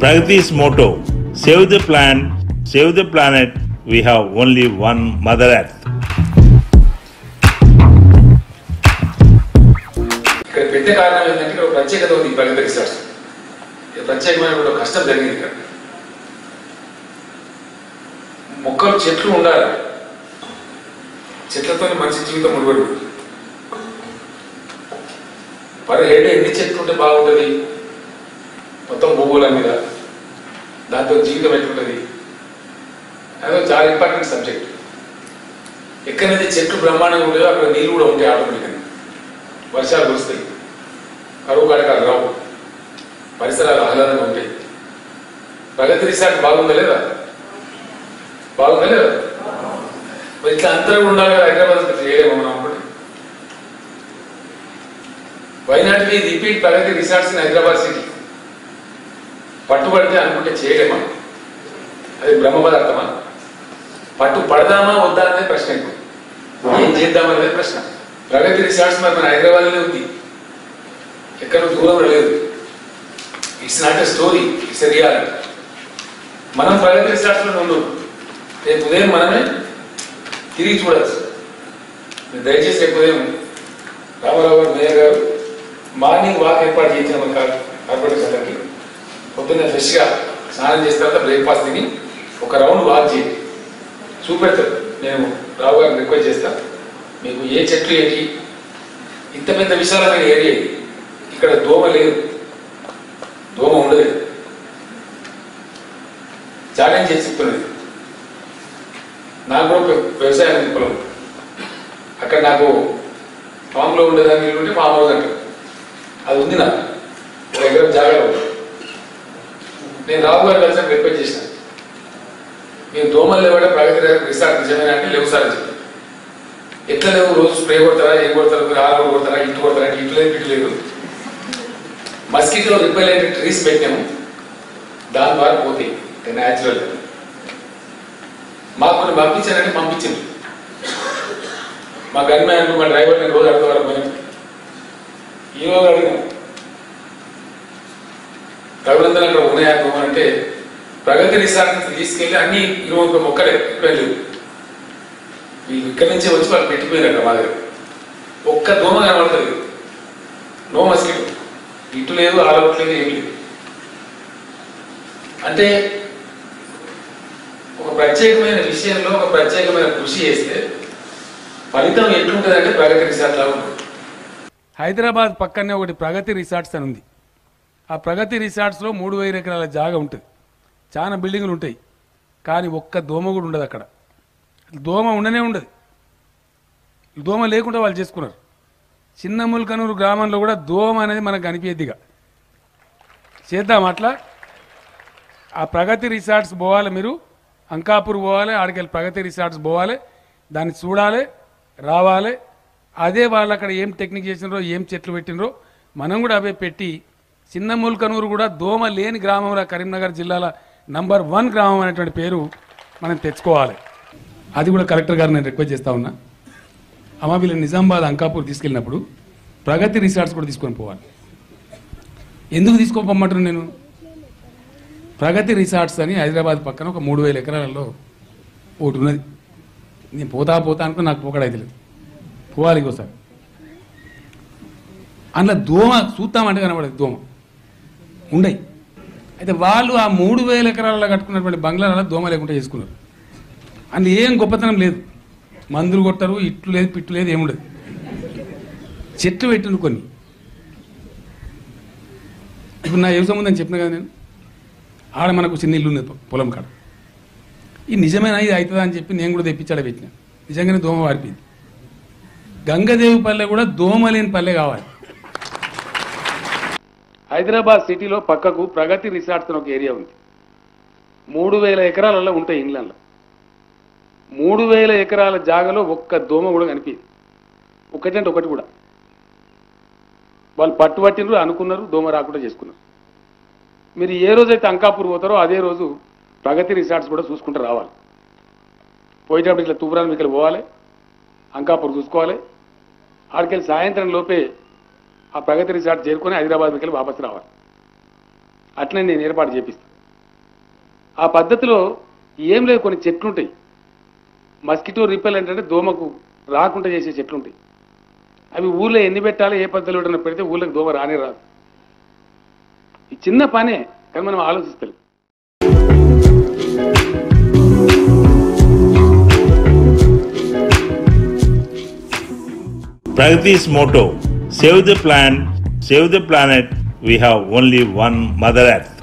Pragati's motto Save the plant, save the planet, we have only one Mother Earth. ఇక్కడ పెట్టే కారణం ఏంటంటే ఇక్కడ ఒక ప్రత్యేకత ఉంది ఈ ప్రగతి రిసార్ట్స్ ఇది ప్రత్యేకమైన ఒక కష్టం జరిగింది ఇక్కడ మొక్కలు చెట్లు ఉండాలి చెట్లతో మనిషి జీవితం ముడిపడి ఉంది. పర్ హెడ్ ఎన్ని చెట్లు ఉంటే బాగుంటుంది మొత్తం భూగోళం మీద దాంతో జీవితం ఎట్లుంటుంది అదో చాలా ఇంపార్టెంట్ సబ్జెక్ట్ ఎక్కడైతే చెట్లు బ్రహ్మాండంగా ఉంటాయో అక్కడ నీళ్ళు కూడా ఉంటాయి ఆటోమేటిక్గా వర్షాలు కురుస్తాయి కరువు కాడకాలు రావు పరిసరాలు ఆహ్లాదంగా ఉంటాయి ప్రగతి రిసార్ట్ బాగుందా లేదా బాగుందా లేదా మరి ఇట్లా అంతరం ఉండాలి కదా హైదరాబాద్ అంతా చేయలేము మనం అప్పుడు why not we repeat Pragathi resorts in Hyderabad city పట్టుబడితే అనుకుంటే చేయలేమా అది బ్రహ్మ పదార్థమా పట్టు పడదామా వద్దా అనేది ప్రశ్న ఇప్పుడు ఏం చేద్దామనేది ప్రశ్న ప్రగతి రిసార్ట్స్ మరి మన హైదరాబాద్లోనే ఉంది ఎక్కడ దూరం లేదు it's not a story it's a reality మనం ప్రగతి రిసార్ట్స్లో ఉండు రేపు ఉదయం మనమే తిరిగి చూడచ్చు మీరు దయచేసి రేపు ఉదయం రామారావు గారు మేయర్ గారు మార్నింగ్ వాక్ ఏర్పాటు చేయించిన మన కార్- కార్పొరేషన్ సెంటర్కి పొద్దున్నే ఫ్రెష్గా స్నానం చేసిన తర్వాత బ్రేక్ఫాస్ట్ తిని ఒక రౌండ్ వాక్ చేయండి చూపెడతారు నేను రావు గారిని రిక్వెస్ట్ చేస్తా మీకు ఏ చెట్లు ఏంటి ఇంత పెద్ద విశాలమైన ఏరియా ఇది. ఇక్కడ దోమ లేదు దోమ ఉండదు ఛాలెంజ్ చేసి చెప్తున్నది నాకు కూడా ఒక వ్యవసాయం ఉంది పొలం అక్కడ నాకు ఫామ్లో ఉండేదాన్ని ఇల్లు ఉంటే ఫామ్ హౌస్ అంటారు అది ఉంది నాకు ఒక ఎకరం జాగ్రత్త ఉంది నేను రావు గారు కలిసి రిక్వెస్ట్ చేసిన మీరు దోమలు లేవడం ప్రగతి రిసార్ట్ నిజమేనా అంటే లేవు సార్ అని చెప్పి ఎట్లా లేవు రోజు స్ప్రే కొడతారా ఏం కొడతారు మీరు ఆరు కొడతారా ఇటు కొడతారా అంటే ఇటు లేదు ఇటు లేదు మస్కిటో రిపెలెంట్ ట్రీస్ పెట్టాము దాని ద్వారా పోతాయి న్యాచురల్ మాకు కొన్ని పంపించారంటే పంపించింది మా గన్ మ్యాన్ మా డ్రైవర్ నేను రోజు అడుగుతా వరకు పోయినాం ఈ రోజు అడిగినాం రఘునందన్ అక్కడ ఉన్నాయా నువ్వు అంటే ప్రగతి రిసార్ట్ నుంచి తీసుకెళ్ళి అన్ని ఇరవై ఒక్క మొక్కలే ఇక్కడ లేవు వీళ్ళు ఇక్కడి నుంచే వచ్చి వాళ్ళు పెట్టిపోయారట మా దగ్గర ఒక్క దోమ కనబడతలేదు నో మస్కిటో ఇటు లేదు ఆలౌట్ లేదు ఏం లేదు అంటే ఒక ప్రత్యేకమైన విషయంలో ఒక ప్రత్యేకమైన కృషి చేస్తే ఫలితం ఎట్లుంటుందంటే ప్రగతి రిసార్ట్ లాగా ఉంటుంది హైదరాబాద్ పక్కనే ఒకటి ప్రగతి రిసార్ట్స్ అని ఉంది ఆ ప్రగతి రిసార్ట్స్లో మూడు వేల ఎకరాల జాగా ఉంటుంది చాలా బిల్డింగులు ఉంటాయి కానీ ఒక్క దోమ కూడా ఉండదు అక్కడ దోమ ఉండనే ఉండదు దోమ లేకుండా వాళ్ళు చేసుకున్నారు చిన్న ముల్కనూరు గ్రామంలో కూడా దోమ అనేది మనకు కనిపించేదిగా చేద్దాం అట్లా ఆ ప్రగతి రిసార్ట్స్ పోవాలి మీరు అంకాపూర్ పోవాలి ఆడికెళ్ళి ప్రగతి రిసార్ట్స్ పోవాలి దాన్ని చూడాలి రావాలి అదే వాళ్ళు అక్కడ ఏం టెక్నిక్ చేసినారో ఏం చెట్లు పెట్టినరో మనం కూడా అవే పెట్టి చిన్న ముల్కనూరు కూడా దోమ లేని గ్రామంలో కరీంనగర్ జిల్లాల నంబర్ వన్ గ్రామం అనేటువంటి పేరు మనం తెచ్చుకోవాలి అది కూడా కలెక్టర్ గారు నేను రిక్వెస్ట్ చేస్తా ఉన్నా అమ్మ వీళ్ళని నిజామాబాద్ అంకాపూర్ తీసుకెళ్ళినప్పుడు ప్రగతి రిసార్ట్స్ కూడా తీసుకొని పోవాలి ఎందుకు తీసుకోపోమంటున్నాను నేను ప్రగతి రిసార్ట్స్ అని హైదరాబాద్ పక్కన ఒక మూడు వేల ఎకరాలలో ఒకటి ఉన్నది నేను పోతా పోతా అనుకుని నాకు పోకడైతే లేదు పోవాలి ఇంకోసారి అందులో దోమ చూస్తామంటే కనబడదు దోమ ఉండయి అయితే వాళ్ళు ఆ మూడు వేల ఎకరాలలో కట్టుకున్నటువంటి బంగ్లాలలో దోమ లేకుండా చేసుకున్నారు అందులో ఏం గొప్పతనం లేదు మందులు కొట్టరు ఇట్లు లేదు పిట్టు లేదు ఏముండదు చెట్లు పెట్టిన కొన్ని ఇప్పుడు నా వ్యవసాయం ఉందని చెప్పిన కదా నేను ఆడ మనకు చిన్న ఇల్లు ఉన్నది పొ- పొలం కాడ ఈ నిజమేనా ఇది అవుతుందా అని చెప్పి నేను కూడా తెప్పించాడ పెట్టిన నిజంగానే దోమ వారిపోయింది గంగదేవి పల్లె కూడా దోమ లేని పల్లె కావాలి హైదరాబాద్ సిటీలో పక్కకు ప్రగతి రిసార్ట్స్ అని ఒక ఏరియా ఉంది మూడు వేల ఎకరాలలో ఉంటాయి ఇండ్లలో మూడు వేల ఎకరాల జాగలో ఒక్క దోమ కూడా కనిపించింది ఒకటంటే ఒకటి కూడా వాళ్ళు పట్టుబట్టినరు అనుకున్నారు దోమ రాకుండా చేసుకున్నారు మీరు ఏ రోజైతే అంకాపూర్ పోతారో అదే రోజు ప్రగతి రిసార్ట్స్ కూడా చూసుకుంటూ రావాలి పోయేటప్పుడు ఇట్లా తుఫరాన్ మీకు పోవాలి అంకాపూర్ చూసుకోవాలి ఆడికెళ్ళి సాయంత్రం లోపే ఆ ప్రగతి రిసార్ట్ చేరుకొని హైదరాబాద్ మీకు వాపసు రావాలి అట్లనే నేను ఏర్పాటు చేపిస్తాను ఆ పద్ధతిలో ఏం లేదు కొన్ని చెట్లు ఉంటాయి మస్కిటో రిపెలెంట్ అంటే దోమకు రాకుండా చేసే చెట్లు ఉంటాయి అవి ఊళ్ళో ఎన్ని పెట్టాలి ఏ పద్ధతిలో పెట్టినా పెడితే ఊళ్ళకి దోమ రానే రాదు ఈ చిన్న పనే కానీ మనం ఆలోచిస్తాం Pragati's motto Save the plant, save the planet, we have only one Mother Earth.